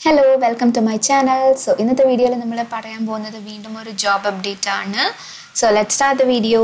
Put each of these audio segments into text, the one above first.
hello welcome to my channel so ഇന്നത്തെ വീഡിയോയിൽ നമ്മൾ പറയാൻ പോകുന്നത് വീണ്ടും ഒരു ജോബ് അപ്ഡേറ്റ് ആണ് so let start the video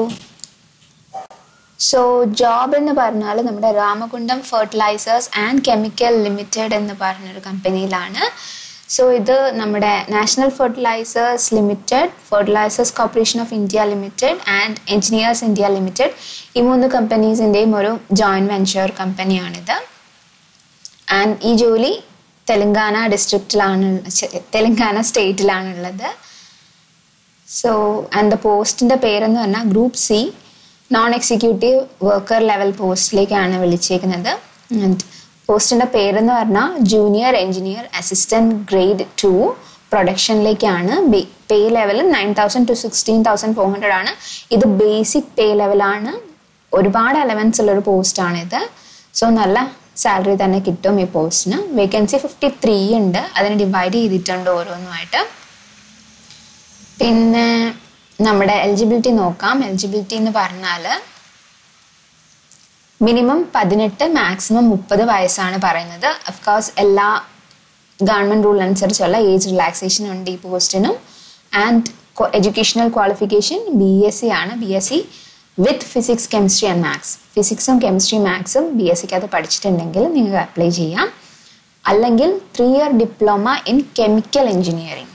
so job എന്ന് പറഞ്ഞാൽ നമ്മുടെ Ramagundam fertilizers and chemical limited എന്ന് പറഞ്ഞൊരു കമ്പനിയിലാണ് സോ ഇത് നമ്മുടെ national fertilizers limited fertilizers corporation of India limited and engineers India limited ഈ മൂന്ന് കമ്പനീസിൻ്റെയും ഒരു ജോയിൻറ്റ് വെഞ്ചർ കമ്പനിയാണിത് ആൻഡ് ഈ ജോലി തെലങ്കാന ഡിസ്ട്രിക്റ്റിലാണ് തെലങ്കാന സ്റ്റേറ്റിലാണുള്ളത് സോ ആൻഡ് ദ പോസ്റ്റിൻ്റെ പേരെന്ന് പറഞ്ഞാൽ group C non executive worker level പോസ്റ്റിലേക്കാണ് വിളിച്ചേക്കുന്നത് ആൻഡ് പോസ്റ്റിൻ്റെ പേരെന്ന് പറഞ്ഞാൽ junior engineer assistant grade two പ്രൊഡക്ഷനിലേക്കാണ് pay level nine thousand to sixteen thousand four hundred ആണ് ഇത് ബേസിക് പേ ലെവലാണ് ഒരുപാട് അലവൻസ് ഉള്ളൊരു പോസ്റ്റാണിത് സോ നല്ല സാലറി തന്നെ കിട്ടും ഈ പോസ്റ്റിന് വേക്കൻസി ഫിഫ്റ്റി ത്രീ ഉണ്ട് അതിന് ഡിവൈഡ് ചെയ്തിട്ടുണ്ട് ഓരോന്നുമായിട്ട് പിന്നെ നമ്മുടെ എലിജിബിലിറ്റി നോക്കാം എലിജിബിലിറ്റി എന്ന് പറഞ്ഞാൽ മിനിമം പതിനെട്ട് മാക്സിമം മുപ്പത് വയസ്സാണ് പറയുന്നത് അഫ്കോഴ്സ് എല്ലാ ഗവൺമെൻറ് റൂൾ അനുസരിച്ചുള്ള ഏജ് റിലാക്സേഷൻ ഉണ്ട് ഈ പോസ്റ്റിനും and educational qualification B S C ആണ് B S C with physics chemistry and maths ഫിസിക്സും കെമിസ്ട്രി മാത്സും ബി എസ് സിക്ക് അത് പഠിച്ചിട്ടുണ്ടെങ്കിൽ നിങ്ങൾക്ക് അപ്ലൈ ചെയ്യാം അല്ലെങ്കിൽ three year diploma in chemical engineering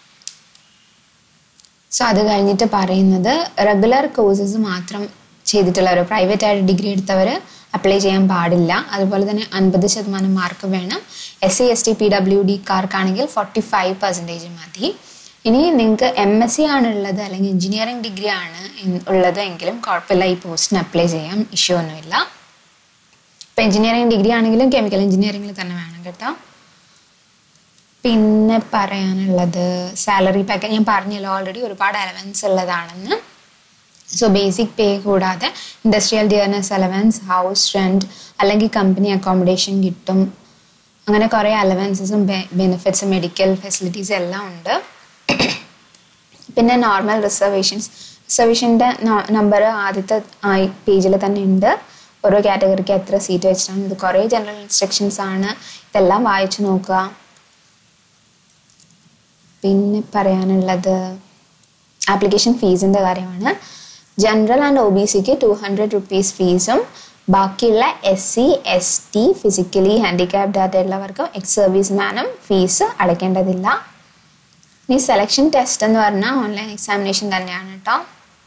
so അത് കഴിഞ്ഞിട്ട് പറയുന്നത് റെഗുലർ കോഴ്സസ് മാത്രം ചെയ്തിട്ടുള്ളവർ പ്രൈവറ്റ് ആയിട്ട് ഡിഗ്രി എടുത്തവർ അപ്ലൈ ചെയ്യാൻ പാടില്ല അതുപോലെ തന്നെ അൻപത് ശതമാനം മാർക്ക് വേണം S C S T P W D കാർക്കാണെങ്കിൽ ഫോർട്ടി ഫൈവ് പെർസെൻറ്റേജ് മതി ഇനി നിങ്ങൾക്ക് എം എസ് സി ആണുള്ളത് അല്ലെങ്കിൽ എഞ്ചിനീയറിംഗ് ഡിഗ്രി ആണ് ഉള്ളത് എങ്കിലും കുഴപ്പമില്ല ഈ പോസ്റ്റിന് അപ്ലൈ ചെയ്യാം ഇഷ്യൂ ഒന്നുമില്ല ഇപ്പം എഞ്ചിനീയറിംഗ് ഡിഗ്രി ആണെങ്കിലും കെമിക്കൽ എഞ്ചിനീയറിംഗിൽ തന്നെ വേണം കേട്ടോ പിന്നെ പറയാനുള്ളത് സാലറി പാക്കേജ് ഞാൻ പറഞ്ഞല്ലോ ഓൾറെഡി ഒരുപാട് അലവൻസ് ഉള്ളതാണെന്ന് സോ ബേസിക് പേ കൂടാതെ industrial dearness allowance house rent അല്ലെങ്കിൽ കമ്പനി അക്കോമഡേഷൻ കിട്ടും അങ്ങനെ കുറേ അലവൻസസും ബെനിഫിറ്റ്സ് മെഡിക്കൽ ഫെസിലിറ്റീസ് എല്ലാം ഉണ്ട് പിന്നെ നോർമൽ റിസർവേഷൻസ് റിസർവേഷൻ്റെ നമ്പർ ആദ്യത്തെ പേജിൽ തന്നെ ഉണ്ട് ഓരോ കാറ്റഗറിക്ക് എത്ര സീറ്റ് വെച്ചിട്ടാണ് ഇത് കുറേ ജനറൽ ഇൻസ്ട്രക്ഷൻസ് ആണ് ഇതെല്ലാം വായിച്ചു നോക്കുക പിന്നെ പറയാനുള്ളത് ആപ്ലിക്കേഷൻ ഫീസിൻ്റെ കാര്യമാണ് ജനറൽ ആൻഡ് ഒ ബി സിക്ക് ടു ഹൺഡ്രഡ് റുപ്പീസ് ഫീസും ബാക്കിയുള്ള S C S T physically handicapped ആയിട്ടുള്ളവർക്കും എക്സ് സർവീസ് മാനും ഫീസ് അടയ്ക്കേണ്ടതില്ല ഇനി സെലക്ഷൻ ടെസ്റ്റ് എന്ന് പറഞ്ഞാൽ ഓൺലൈൻ എക്സാമിനേഷൻ തന്നെയാണ് കേട്ടോ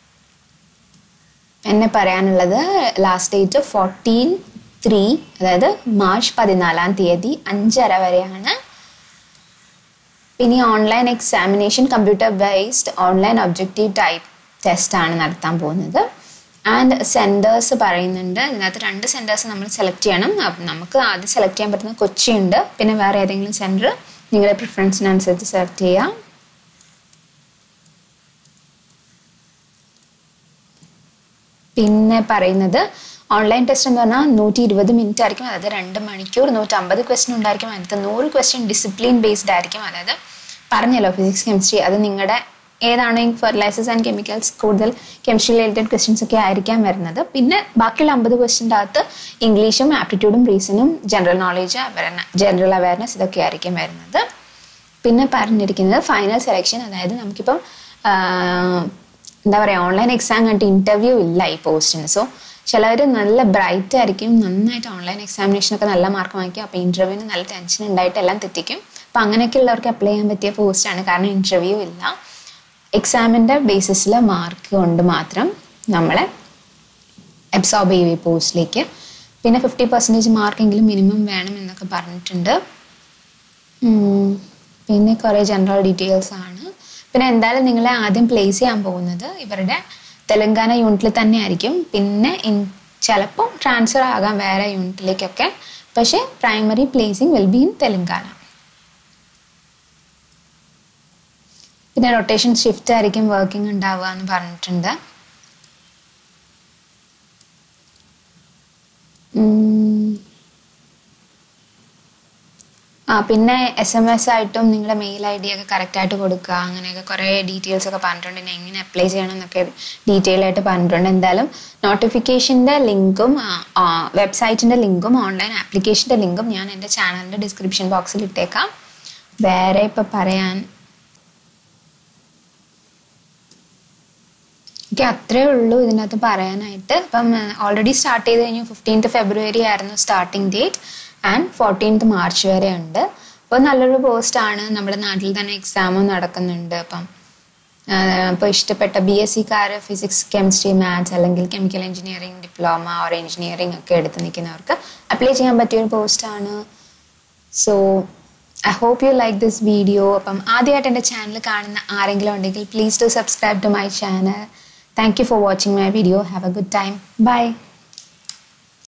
എന്നെ പറയാനുള്ളത് ലാസ്റ്റ് ഡേറ്റ് ഫോർട്ടീൻ ത്രീ അതായത് മാർച്ച് പതിനാലാം തീയതി അഞ്ചര വരെയാണ് പിന്നെ online examination computer based online objective type test ആണ് നടത്താൻ പോകുന്നത് ആൻഡ് സെൻറ്റേഴ്സ് പറയുന്നുണ്ട് ഇതിനകത്ത് രണ്ട് സെൻറ്റേഴ്സ് നമ്മൾ സെലക്ട് ചെയ്യണം നമുക്ക് ആദ്യം സെലക്ട് ചെയ്യാൻ പറ്റുന്ന കൊച്ചി ഉണ്ട് പിന്നെ വേറെ ഏതെങ്കിലും സെൻറ്റർ നിങ്ങളുടെ പ്രിഫറൻസിനനുസരിച്ച് സെലക്ട് ചെയ്യാം പിന്നെ പറയുന്നത് ഓൺലൈൻ ടെസ്റ്റ് എന്ന് പറഞ്ഞാൽ നൂറ്റി ഇരുപത് മിനിറ്റ് ആയിരിക്കും അതായത് രണ്ട് മണിക്കൂർ നൂറ്റമ്പത് ക്വസ്റ്റ്യൻ ഉണ്ടായിരിക്കും അതിനകത്ത് നൂറ് ക്വസ്റ്റ്യൻ ഡിസിപ്ലിൻ ബേസ്ഡ് ആയിരിക്കും അതായത് പറഞ്ഞല്ലോ ഫിസിക്സ് കെമിസ്ട്രി അത് നിങ്ങളുടെ ഏതാണോ ഈ ഫെർട്ടിലൈസേഴ്സ് ആൻഡ് കെമിക്കൽസ് കൂടുതൽ കെമിസ്ട്രി റിലേറ്റഡ് ക്വസ്റ്റ്യൻസ് ഒക്കെ ആയിരിക്കാം വരുന്നത് പിന്നെ ബാക്കിയുള്ള അമ്പത് ക്വസ്റ്റ്യൻ്റെ അകത്ത് ഇംഗ്ലീഷും ആപ്റ്റിറ്റ്യൂഡും റീസണും ജനറൽ നോളേജ് ജനറൽ അവയർനെസ് ഇതൊക്കെ ആയിരിക്കും വരുന്നത് പിന്നെ പറഞ്ഞിരിക്കുന്നത് ഫൈനൽ സെലക്ഷൻ അതായത് നമുക്കിപ്പം എന്താ പറയുക ഓൺലൈൻ എക്സാം കണ്ടിട്ട് ഇൻ്റർവ്യൂ ഇല്ല ഈ പോസ്റ്റിന് സോ ചിലവർ നല്ല ബ്രൈറ്റ് ആയിരിക്കും നന്നായിട്ട് ഓൺലൈൻ എക്സാമിനേഷനൊക്കെ നല്ല മാർക്ക് വാങ്ങിക്കും അപ്പോൾ ഇൻ്റർവ്യൂവിന് നല്ല ടെൻഷൻ ഉണ്ടായിട്ട് എല്ലാം തെറ്റിക്കും അപ്പോൾ അങ്ങനെയൊക്കെ ഉള്ളവർക്ക് അപ്ലൈ ചെയ്യാൻ പറ്റിയ പോസ്റ്റാണ് കാരണം ഇൻ്റർവ്യൂ ഇല്ല എക്സാമിൻ്റെ ബേസിസിൽ മാർക്ക് കൊണ്ട് മാത്രം നമ്മളെ അബ്സോർബ് ചെയ്യും ഈ പോസ്റ്റിലേക്ക് പിന്നെ ഫിഫ്റ്റി പെർസെൻറ്റേജ് മാർക്കെങ്കിലും മിനിമം വേണം എന്നൊക്കെ പറഞ്ഞിട്ടുണ്ട് പിന്നെ കുറേ ജനറൽ ഡീറ്റെയിൽസ് ആണ് പിന്നെ എന്തായാലും നിങ്ങളെ ആദ്യം പ്ലേസ് ചെയ്യാൻ പോകുന്നത് ഇവരുടെ തെലങ്കാന യൂണിറ്റിൽ തന്നെ ആയിരിക്കും പിന്നെ ചിലപ്പോൾ ട്രാൻസ്ഫർ ആകാം വേറെ യൂണിറ്റിലേക്കൊക്കെ പക്ഷേ primary placing will be in Telangana പിന്നെ റൊട്ടേഷൻ ഷിഫ്റ്റ് ആയിരിക്കും വർക്കിംഗ് ഉണ്ടാവുക എന്ന് പറഞ്ഞിട്ടുണ്ട് ആ പിന്നെ എസ് എം എസ് ആയിട്ടും നിങ്ങളുടെ മെയിൽ ഐ ഡി ഒക്കെ കറക്റ്റ് ആയിട്ട് കൊടുക്കുക അങ്ങനെയൊക്കെ കുറേ ഡീറ്റെയിൽസ് ഒക്കെ പറഞ്ഞിട്ടുണ്ട് ഇനി എങ്ങനെ അപ്ലൈ ചെയ്യണം എന്നൊക്കെ ഡീറ്റെയിൽ ആയിട്ട് പറഞ്ഞിട്ടുണ്ട് എന്തായാലും നോട്ടിഫിക്കേഷൻ്റെ ലിങ്കും വെബ്സൈറ്റിൻ്റെ ലിങ്കും ഓൺലൈൻ ആപ്ലിക്കേഷൻ്റെ ലിങ്കും ഞാൻ എൻ്റെ ചാനലിൻ്റെ ഡിസ്ക്രിപ്ഷൻ ബോക്സിൽ ഇട്ടേക്കാം വേറെ ഇപ്പം പറയാൻ എനിക്ക് അത്രേ ഉള്ളൂ ഇതിനകത്ത് പറയാനായിട്ട് ഇപ്പം ഓൾറെഡി സ്റ്റാർട്ട് ചെയ്ത് കഴിഞ്ഞു ഫിഫ്റ്റീൻത്ത് ഫെബ്രുവരി ആയിരുന്നു starting date and fourteenth March വരെ ഉണ്ട് അപ്പോൾ നല്ലൊരു പോസ്റ്റ് ആണ് നമ്മുടെ നാട്ടിൽ തന്നെ എക്സാമും നടക്കുന്നുണ്ട് അപ്പം ഇപ്പോൾ ഇഷ്ടപ്പെട്ട ബി എസ് സിക്കാർ ഫിസിക്സ് കെമിസ്ട്രി മാത്സ് അല്ലെങ്കിൽ chemical engineering diploma or engineering ഒക്കെ എടുത്ത് നിൽക്കുന്നവർക്ക് അപ്ലൈ ചെയ്യാൻ പറ്റിയ ഒരു പോസ്റ്റാണ് so I hope you like this video അപ്പം ആദ്യമായിട്ട് എൻ്റെ ചാനൽ കാണുന്ന ആരെങ്കിലും ഉണ്ടെങ്കിൽ please to subscribe to my channel thank you for watching my video have a good time by